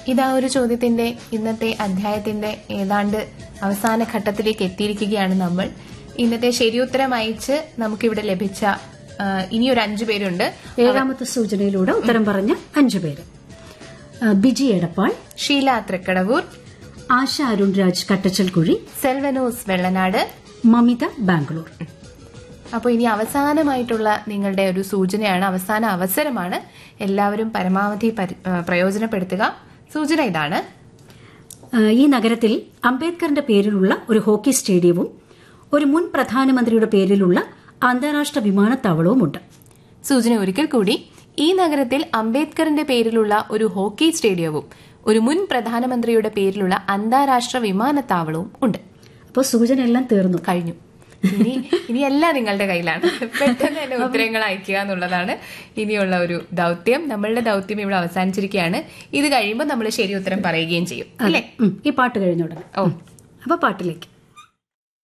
ഇതാ ഒരു ചോദ്യത്തിന്റെ ഇന്നത്തെ അധ്യായത്തിന്റെ ഏതാണ്ട് അവസാന ഘട്ടത്തിലേക്ക് എത്തിയിരിക്കുകയാണ് നമ്മൾ ഇന്നത്തെ ശരിയുത്തരം അയച്ച് നമുക്കിവിടെ ലഭിച്ച ആ, ഇനിയൊരു അഞ്ചു പേരുണ്ട് ഏഴാമത്തെ സൂചനയിലൂടെ ഉത്തരം പറഞ്ഞ അഞ്ചു പേര് ആ, ബിജി എടപ്പാൾ ഷീല തൃക്കടവൂർ ആശ അരുൺ രാജ് കട്ടച്ചൽക്കുഴി സെൽവനൂസ് വെള്ളനാട് മമിത ബാംഗ്ലൂർ അപ്പോൾ ഇനി അവസാനമായിട്ടുള്ള നിങ്ങളുടെ ഒരു സൂചനയാണ് അവസാന അവസരമാണ് എല്ലാവരും പരമാവധി പരി- ആ, പ്രയോജനപ്പെടുത്തുക സൂചന ഇതാണ് ആ, ഈ നഗരത്തിൽ അംബേദ്കറിന്റെ പേരിലുള്ള ഒരു ഹോക്കി സ്റ്റേഡിയവും ഒരു മുൻ പ്രധാനമന്ത്രിയുടെ പേരിലുള്ള അന്താരാഷ്ട്ര വിമാനത്താവളവുമുണ്ട് സൂചന ഒരിക്കൽ കൂടി ഈ നഗരത്തിൽ അംബേദ്കറിന്റെ പേരിലുള്ള ഒരു ഹോക്കി സ്റ്റേഡിയവും ഒരു മുൻ പ്രധാനമന്ത്രിയുടെ പേരിലുള്ള അന്താരാഷ്ട്ര വിമാനത്താവളവും ഉണ്ട് അപ്പോൾ സൂചന എല്ലാം തീർന്നു കഴിഞ്ഞു ഇനി ഇനി എല്ലാം നിങ്ങളുടെ കയ്യിലാണ് പെട്ടെന്ന് തന്നെ ഉത്തരങ്ങൾ അയക്കുക എന്നുള്ളതാണ് ഇനിയുള്ള ഒരു ദൗത്യം നമ്മളുടെ ദൗത്യം ഇവിടെ അവസാനിച്ചിരിക്കുകയാണ് ഇത് കഴിയുമ്പോൾ നമ്മൾ ശരി ഉത്തരം പറയുകയും ചെയ്യും അല്ലേ ഉം, ഈ പാട്ട് കഴിഞ്ഞ ഉടനെ ഓ അപ്പൊ പാട്ടിലേക്ക്